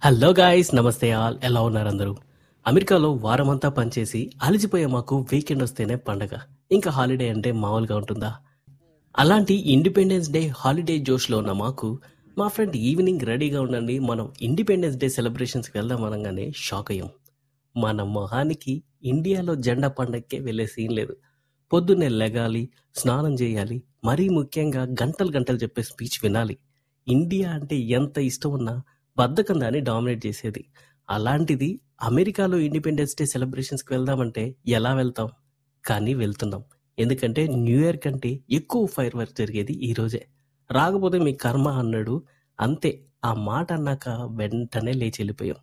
Hello guys నమస్తే all ఎలా ఉన్నారు అందరూ అమెరికాలో వారమంతా పనిచేసి అలసిపోయే మాకు వీకెండ్ వస్తేనే పండగ ఇంకా హాలిడే అంటే మామూలుగా ఉంటుందా అలాంటి ఇండిపెండెన్స్ డే హాలిడే జోష్లో ఉన్న మాకు మా ఫ్రెండ్ ఈవినింగ్ రెడీగా ఉండండి మనం ఇండిపెండెన్స్ డే సెలబ్రేషన్స్కి వెళ్దాం అనగానే షాక్ అయ్యాం మన మొహానికి ఇండియాలో జెండా పండగకే వెళ్ళే సీన్ లేదు పొద్దున్నే లెగాలి స్నానం చేయాలి మరీ ముఖ్యంగా గంటలు గంటలు చెప్పే స్పీచ్ వినాలి ఇండియా అంటే ఎంత ఇష్టం ఉన్నా బద్ధకం దాన్ని డామినేట్ చేసేది అలాంటిది అమెరికాలో ఇండిపెండెన్స్ డే సెలబ్రేషన్స్కి వెళ్దామంటే ఎలా వెళ్తాం కానీ వెళ్తున్నాం ఎందుకంటే న్యూ ఇయర్ కంటే ఎక్కువ ఫైర్ వర్క్ జరిగేది ఈ రోజే రాకపోతే మీ కర్మ అన్నాడు అంతే ఆ మాట అన్నాక వెంటనే లేచి వెళ్ళిపోయాం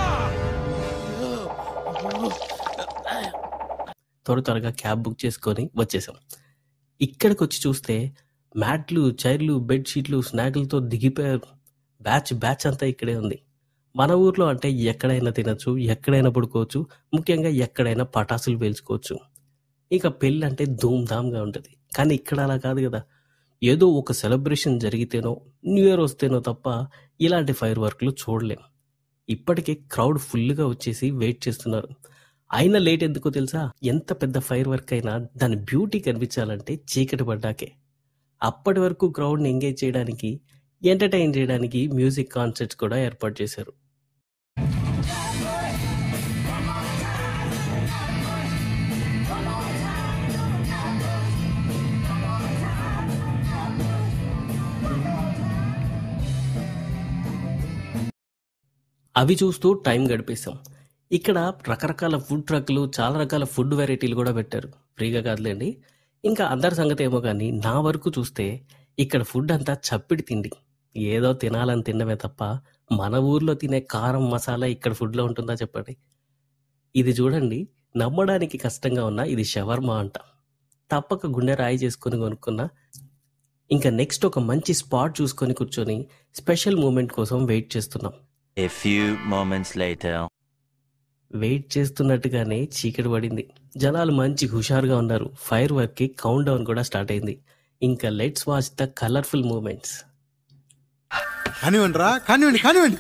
త్వర త్వరగా క్యాబ్ బుక్ చేసుకొని వచ్చేసాం ఇక్కడికి వచ్చి చూస్తే మ్యాట్లు చైర్లు బెడ్షీట్లు స్నాక్లతో దిగిపోయారు బ్యాచ్ బ్యాచ్ అంతా ఇక్కడే ఉంది మన ఊర్లో అంటే ఎక్కడైనా తినచ్చు ఎక్కడైనా పడుకోవచ్చు ముఖ్యంగా ఎక్కడైనా పటాసులు పేల్చుకోవచ్చు ఇక పెళ్ళి అంటే ధూమ్ ధామ్గా ఉంటుంది కానీ ఇక్కడ అలా కాదు కదా ఏదో ఒక సెలబ్రేషన్ జరిగితేనో న్యూ ఇయర్ వస్తేనో తప్ప ఇలాంటి ఫైర్ వర్క్లు చూడలేం ఇప్పటికే క్రౌడ్ ఫుల్గా వచ్చేసి వెయిట్ చేస్తున్నారు అయినా లేట్ ఎందుకో తెలుసా ఎంత పెద్ద ఫైర్ వర్క్ అయినా దాని బ్యూటీ కనిపించాలంటే చీకటి పడ్డాకే అప్పటి వరకు క్రౌడ్ని ఎంగేజ్ చేయడానికి ఎంటర్టైన్ చేయడానికి మ్యూజిక్ కాన్సర్ట్స్ కూడా ఏర్పాటు చేశారు అవి చూస్తూ టైం గడిపేశాం ఇక్కడ రకరకాల ఫుడ్ ట్రక్లు చాలా రకాల ఫుడ్ వెరైటీలు కూడా పెట్టారు ఫ్రీగా కాదులేండి ఇంకా అందరి సంగతి ఏమో కానీ నా వరకు చూస్తే ఇక్కడ ఫుడ్ అంతా చప్పిడి తిండి ఏదో తినాలని తినడమే తప్ప మన ఊర్లో తినే కారం మసాలా ఇక్కడ ఫుడ్లో ఉంటుందా చెప్పండి ఇది చూడండి నమ్మడానికి కష్టంగా ఉన్న ఇది షవర్మా అంట తప్పక గుండె రాయి చేసుకొని కొనుక్కున్నా ఇంకా నెక్స్ట్ ఒక మంచి స్పాట్ చూసుకొని కూర్చొని స్పెషల్ మూమెంట్ కోసం వెయిట్ చేస్తున్నాం A few moments later. Wait చేస్తున్నట్టుగానే చీకటి పడింది జనాలు మంచి హుషారుగా ఉన్నారు ఫైర్ వర్క్ కి కౌంట్ డౌన్ కూడా స్టార్ట్ అయింది ఇంకా let's watch the colourful moments కానివ్వండి రా కానివ్వండి కానివ్వండి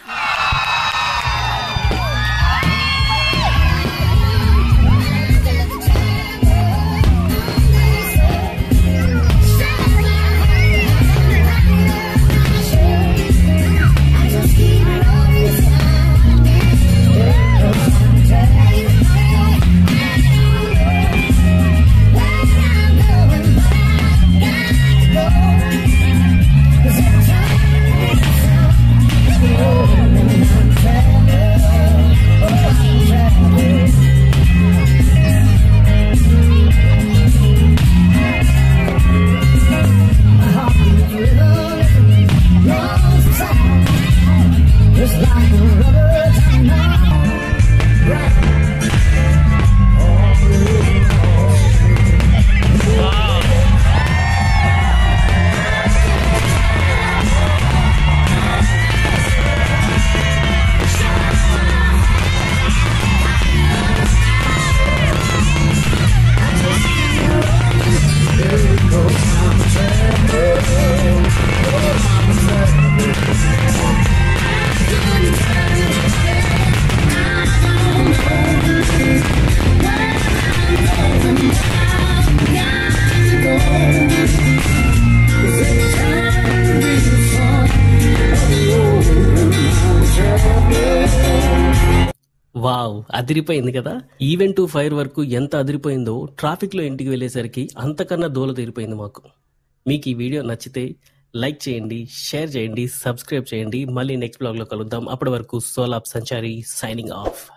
వావ్ అదిరిపోయింది కదా ఈవెంట్ ఫైర్ వర్క్ ఎంత అదిరిపోయిందో ట్రాఫిక్ లో ఇంటికి వెళ్ళేసరికి అంతకన్నా దూల తీరిపోయింది మాకు మీకు ఈ వీడియో నచ్చితే లైక్ చేయండి షేర్ చేయండి సబ్స్క్రైబ్ చేయండి మళ్ళీ నెక్స్ట్ బ్లాగ్ లో కలుద్దాం అప్పటి వరకు సోలాబ్ సంచారి సైనింగ్ ఆఫ్